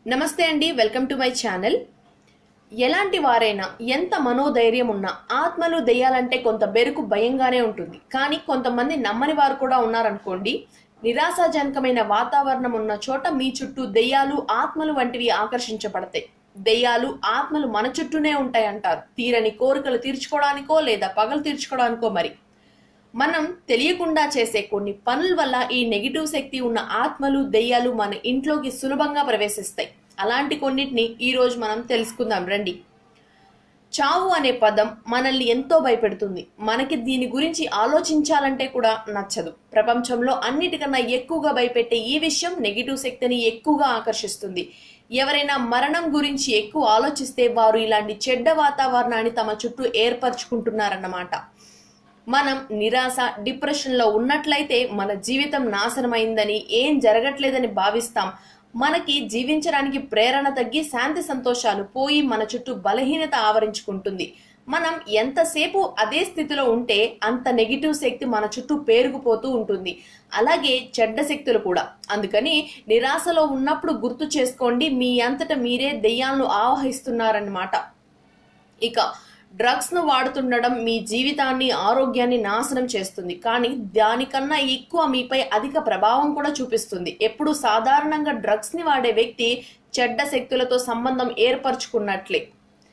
నమస్తే అండి welcome to my channel ఎలాంటి వారైనా ఎంత మనోధైర్యం ఉన్నా ఆత్మలు దెయ్యాలంటే కొంత బెరుకు భయంగానే ఉంటుంది కానీ కొంతమంది నమ్మని వారు కూడా ఉన్నారనుకోండి నిరాశాజనకమైన వాతావరణం ఉన్న చోట మీ చుట్టూ దెయ్యాలు ఆత్మలు వంటివి ఆకర్షించబడతాయి దెయ్యాలు ఆత్మలు మన చుట్టూనే ఉంటాయంటారు తీరని కోరికలు తీర్చుకోవడానికో లేదా పగలు తీర్చుకోవడానికో మరి మనం తెలియకుండా చేసే కొన్ని పనుల వల్ల ఈ నెగిటివ్ శక్తి ఉన్న ఆత్మలు దెయ్యాలు మన ఇంట్లోకి సులభంగా ప్రవేశిస్తాయి అలాంటి కొన్నిటిని ఈ రోజు మనం తెలుసుకుందాం రండి చావు అనే పదం మనల్ని ఎంతో భయపెడుతుంది మనకి దీని గురించి ఆలోచించాలంటే కూడా నచ్చదు ప్రపంచంలో అన్నిటికన్నా ఎక్కువగా భయపెట్టే ఈ విషయం నెగిటివ్ శక్తిని ఎక్కువగా ఆకర్షిస్తుంది ఎవరైనా మరణం గురించి ఎక్కువ ఆలోచిస్తే వారు ఇలాంటి చెడ్డ వాతావరణాన్ని తమ చుట్టూ ఏర్పరచుకుంటున్నారన్నమాట మనం నిరాశ డిప్రెషన్లో ఉన్నట్లయితే మన జీవితం నాశనమైందని ఏం జరగట్లేదని భావిస్తాం మనకి జీవించడానికి ప్రేరణ తగ్గి శాంతి సంతోషాలు పోయి మన చుట్టూ బలహీనత ఆవరించుకుంటుంది మనం ఎంతసేపు అదే స్థితిలో ఉంటే అంత నెగిటివ్ శక్తి మన చుట్టూ పేరుకుపోతూ ఉంటుంది అలాగే చెడ్డ శక్తులు కూడా అందుకని నిరాశలో ఉన్నప్పుడు గుర్తు చేసుకోండి మీ అంతట మీరే దెయ్యాలను ఆవహిస్తున్నారన్నమాట ఇక డ్రగ్స్ ను వాడుతుండడం మీ జీవితాన్ని ఆరోగ్యాన్ని నాశనం చేస్తుంది కానీ దానికన్నా ఎక్కువ మీపై అధిక ప్రభావం కూడా చూపిస్తుంది ఎప్పుడు సాధారణంగా డ్రగ్స్ ని వాడే వ్యక్తి చెడ్డ శక్తులతో సంబంధం ఏర్పరచుకున్నట్లే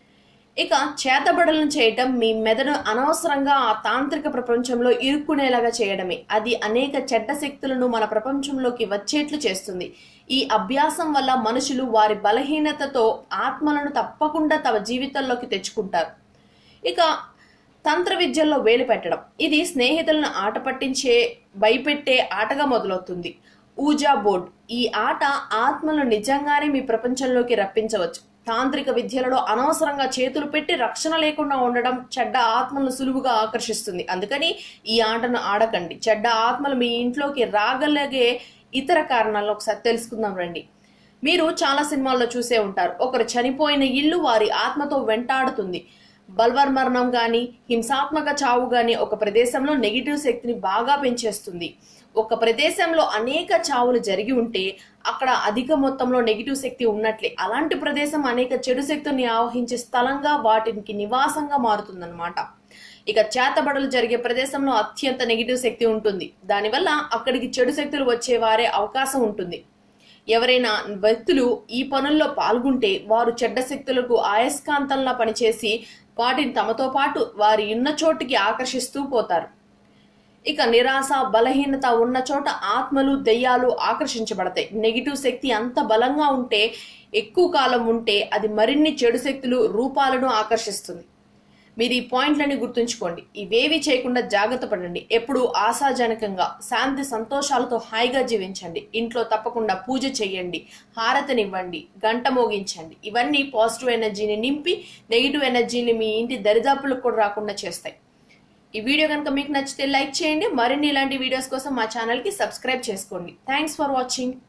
ఇక చేతబడులను చేయటం మీ మెదడు అనవసరంగా ఆ తాంత్రిక ప్రపంచంలో ఇరుక్కునేలాగా చేయడమే అది అనేక చెడ్డ శక్తులను మన ప్రపంచంలోకి వచ్చేట్లు చేస్తుంది ఈ అభ్యాసం వల్ల మనుషులు వారి బలహీనతతో ఆత్మలను తప్పకుండా తమ జీవితంలోకి తెచ్చుకుంటారు ఇక తంత్ర విద్యల్లో వేలు పెట్టడం ఇది స్నేహితులను ఆట పట్టించే భయపెట్టే ఆటగా మొదలవుతుంది ఊజా బోర్డ్ ఈ ఆట ఆత్మలను నిజంగానే మీ ప్రపంచంలోకి రప్పించవచ్చు తాంత్రిక విద్యలలో అనవసరంగా చేతులు పెట్టి రక్షణ లేకుండా ఉండడం చెడ్డ ఆత్మలను సులువుగా ఆకర్షిస్తుంది అందుకని ఈ ఆటను ఆడకండి చెడ్డ ఆత్మలు మీ ఇంట్లోకి రాగలిగే ఇతర కారణాలను ఒకసారి తెలుసుకుందాం రండి మీరు చాలా సినిమాల్లో చూసే ఉంటారు ఒకరు చనిపోయిన ఇల్లు వారి ఆత్మతో వెంటాడుతుంది బల్వర్ మరణం గాని హింసాత్మక చావు గాని ఒక ప్రదేశంలో నెగిటివ్ శక్తిని బాగా పెంచేస్తుంది ఒక ప్రదేశంలో అనేక చావులు జరిగి ఉంటే అక్కడ అధిక మొత్తంలో నెగిటివ్ శక్తి ఉన్నట్లే అలాంటి ప్రదేశం అనేక చెడు శక్తుల్ని ఆవహించే స్థలంగా వాటికి నివాసంగా మారుతుందన్నమాట ఇక చేతబడులు జరిగే ప్రదేశంలో అత్యంత నెగిటివ్ శక్తి ఉంటుంది దానివల్ల అక్కడికి చెడు శక్తులు వచ్చే వారే అవకాశం ఉంటుంది ఎవరైనా వ్యక్తులు ఈ పనుల్లో పాల్గొంటే వారు చెడ్డ శక్తులకు ఆయస్కాంతంలా పనిచేసి వాటిని తమతో పాటు వారి ఉన్న చోటుకి ఆకర్షిస్తూ పోతారు ఇక నిరాశ బలహీనత ఉన్న చోట ఆత్మలు దెయ్యాలు ఆకర్షించబడతాయి నెగిటివ్ శక్తి అంత బలంగా ఉంటే ఎక్కువ కాలం ఉంటే అది మరిన్ని చెడు శక్తులు రూపాలను ఆకర్షిస్తుంది మీరు ఈ పాయింట్లని గుర్తుంచుకోండి ఇవేవి చేయకుండా జాగ్రత్త పడండి ఎప్పుడు ఆశాజనకంగా శాంతి సంతోషాలతో హాయిగా జీవించండి ఇంట్లో తప్పకుండా పూజ చేయండి హారతనివ్వండి గంట మోగించండి ఇవన్నీ పాజిటివ్ ఎనర్జీని నింపి నెగిటివ్ ఎనర్జీని మీ ఇంటి దరిదాపులకు కూడా రాకుండా చేస్తాయి ఈ వీడియో కనుక మీకు నచ్చితే లైక్ చేయండి మరిన్ని ఇలాంటి వీడియోస్ కోసం మా ఛానల్కి సబ్స్క్రైబ్ చేసుకోండి థ్యాంక్స్ ఫర్ వాచింగ్